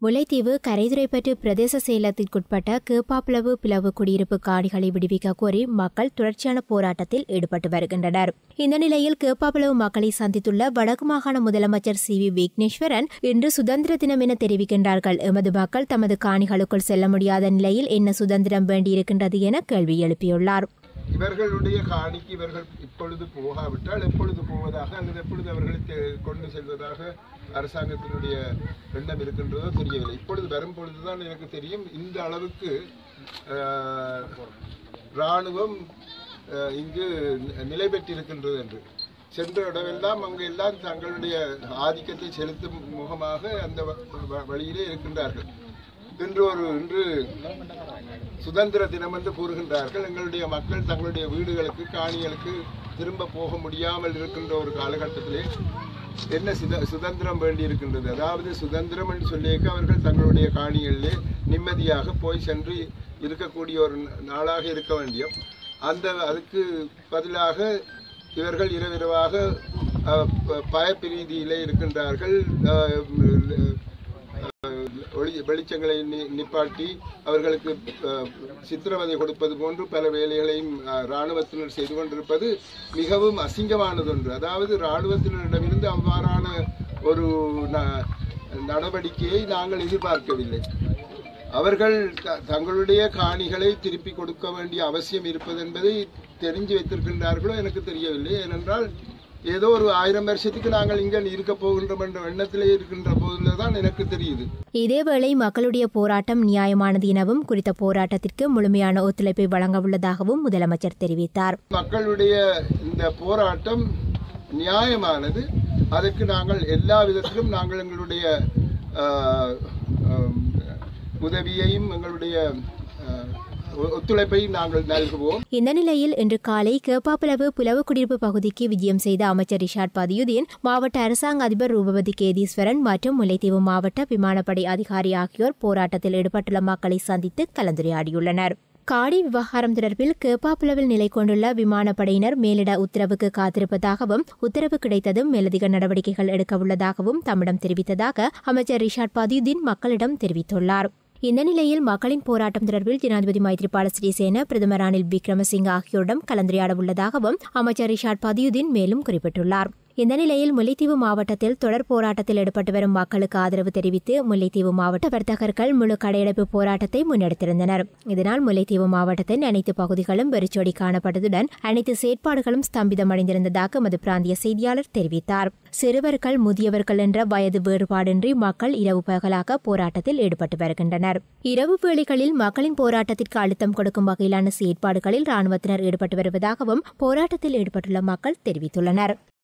முல்லைத்தீவு கரைதுறைப்பற்று பிரதேச செயலகத்திற்குட்பட்ட கேப்பாப்பிளவு பிளவு குடியிருப்பு காணிகளை விடுவிக்க கோரி மக்கள் தொடர்ச்சியான போராட்டத்தில் ஈடுபட்டு வருகின்றனர் இந்த நிலையில் கேப்பாப்பிளவு மக்களை சந்தித்துள்ள வடக்கு மாகாண முதலமைச்சர் சி வி விக்னேஸ்வரன் இன்று சுதந்திர தினம் என தெரிவிக்கின்றார்கள் எமது மக்கள் தமது காணிகளுக்குள் செல்ல முடியாத நிலையில் என்ன சுதந்திரம் வேண்டியிருக்கின்றது என கேள்வி எழுப்பியுள்ளார் இவர்களுடைய காணிக்கு இவர்கள் இப்பொழுது போகாவிட்டால் எப்பொழுது போவதாக அல்லது எப்பொழுது அவர்களை தெ- கொண்டு செல்வதாக அரசாங்கத்தினுடைய எண்ணம் இருக்கின்றதோ தெரியவில்லை இப்பொழுது வரும் பொழுதுதான் எனக்கு தெரியும் இந்த அளவுக்கு ஆஹ், இராணுவம் ஆஹ், இங்கு நி- நிலை பெற்றிருக்கின்றது என்று சென்ற இடமெல்லாம் அங்கு எல்லாம் தங்களுடைய ஆதிக்கத்தை செலுத்தும் முகமாக அந்த வ- வ- வழியிலே இருக்கின்றார்கள் இன்று ஒரு இன்று சுதந்திர தினம் என்று கூறுகின்றார்கள் எங்களுடைய மக்கள் தங்களுடைய வீடுகளுக்கு காணிகளுக்கு திரும்ப போக முடியாமல் இருக்கின்ற ஒரு காலகட்டத்திலே என்ன சுத சுதந்திரம் வேண்டி இருக்கின்றது அதாவது சுதந்திரம் என்று சொல்லியிருக்க அவர்கள் தங்களுடைய காணிகளிலே நிம்மதியாக போய் சென்று இருக்கக்கூடிய ஒரு நாளாக இருக்க வேண்டியும் அந்த அதுக்கு பதிலாக இவர்கள் இரவிரவாக அஹ், ப- பயப்பிரீதியிலே இருக்கின்றார்கள் அஹ், ஒளி வெளிச்சங்களை நி- நிப்பாட்டி அவர்களுக்கு அஹ், சித்திரவதை கொடுப்பது போன்று பல வேலைகளையும் அஹ், இராணுவத்தினர் செய்து கொண்டிருப்பது மிகவும் அசிங்கமானதொன்று அதாவது இராணுவத்தினரிடமிருந்து அவ்வாறான ஒரு ந- நடவடிக்கையை நாங்கள் எதிர்பார்க்கவில்லை அவர்கள் த- தங்களுடைய காணிகளை திருப்பி கொடுக்க வேண்டிய அவசியம் இருப்பது என்பதை தெரிஞ்சு வைத்திருக்கின்றார்களோ எனக்கு தெரியவில்லை ஏனென்றால் ஏதோ ஒரு ஆயிரம் வருஷத்துக்கு நாங்கள் இங்கே இருக்க போகின்றோம் என்ற எண்ணத்திலே இருக்கின்ற போதில் தான் எனக்கு தெரியுது இதேவேளை மக்களுடைய போராட்டம் நியாயமானது எனவும் குறித்த போராட்டத்திற்கு முழுமையான ஒத்துழைப்பை வழங்க உள்ளதாகவும் முதலமைச்சர் தெரிவித்தார் மக்களுடைய இந்த போராட்டம் நியாயமானது அதற்கு நாங்கள் எல்லா விதத்திலும் நாங்கள் எங்களுடைய ஆஹ், ஆம், உதவியையும் எங்களுடைய ஆஹ், ஒ- ஒத்துழைப்பையும் நாங்கள் நல்குவோம் இந்த நிலையில் இன்று காலை கேப்பாப்பிளவு புலவு குடியிருப்பு பகுதிக்கு விஜயம் செய்த அமைச்சர் ரிஷாட் பதியுதீன் மாவட்ட அரசாங்க அதிபர் ரூபவதி கேதீஸ்வரன் மற்றும் முல்லைத்தீவு மாவட்ட விமானப்படை அதிகாரி ஆகியோர் போராட்டத்தில் ஈடுபட்டுள்ள மக்களை சந்தித்து கலந்துரையாடியுள்ளனர் காடி விவகாரம் தொடர்பில் கேப்பாப்புலவில் நிலை கொண்டுள்ள விமானப்படையினர் மேலிட உத்தரவுக்கு காத்திருப்பதாகவும் உத்தரவு கிடைத்ததும் மேலதிக நடவடிக்கைகள் எடுக்க உள்ளதாகவும் தம்மிடம் தெரிவித்ததாக அமைச்சர் ரிஷாட் பதியுதீன் மக்களிடம் தெரிவித்துள்ளார் இந்த நிலையில் மக்களின் போராட்டம் தொடர்பில் ஜனாதிபதி மைத்ரிபால சிறிசேன பிரதமர் ரணில் விக்ரமசிங்க ஆகியோரிடம் கலந்துரையாட உள்ளதாகவும் அமைச்சர் ரிஷாட் பதியுதீன் மேலும் குறிப்பிட்டுள்ளார் இந்த நிலையில் முல்லைத்தீவு மாவட்டத்தில் தொடர் போராட்டத்தில் ஈடுபட்டு வரும் மக்களுக்கு ஆதரவு தெரிவித்து முல்லைத்தீவு மாவட்ட வர்த்தகர்கள் முழு கடையடைப்பு போராட்டத்தை முன்னெடுத்திருந்தனர் இதனால் முல்லைத்தீவு மாவட்டத்தின் அனைத்து பகுதிகளும் வெறிச்சோடி காணப்பட்டதுடன் அனைத்து செயற்பாடுகளும் ஸ்தம்பிதமடைந்திருந்ததாக எமது பிராந்திய செய்தியாளர் தெரிவித்தார் சிறுவர்கள் முதியவர்கள் என்ற வயது வேறுபாடின்றி மக்கள் இரவு பகலாக போராட்டத்தில் ஈடுபட்டு வருகின்றனர் இரவு வேளைகளில் மக்களின் போராட்டத்திற்கு அழுத்தம் கொடுக்கும் வகையிலான செயற்பாடுகளில் ராணுவத்தினர் ஈடுபட்டு வருவதாகவும் போராட்டத்தில் ஈடுபட்டுள்ள மக்கள் தெரிவித்துள்ளனர்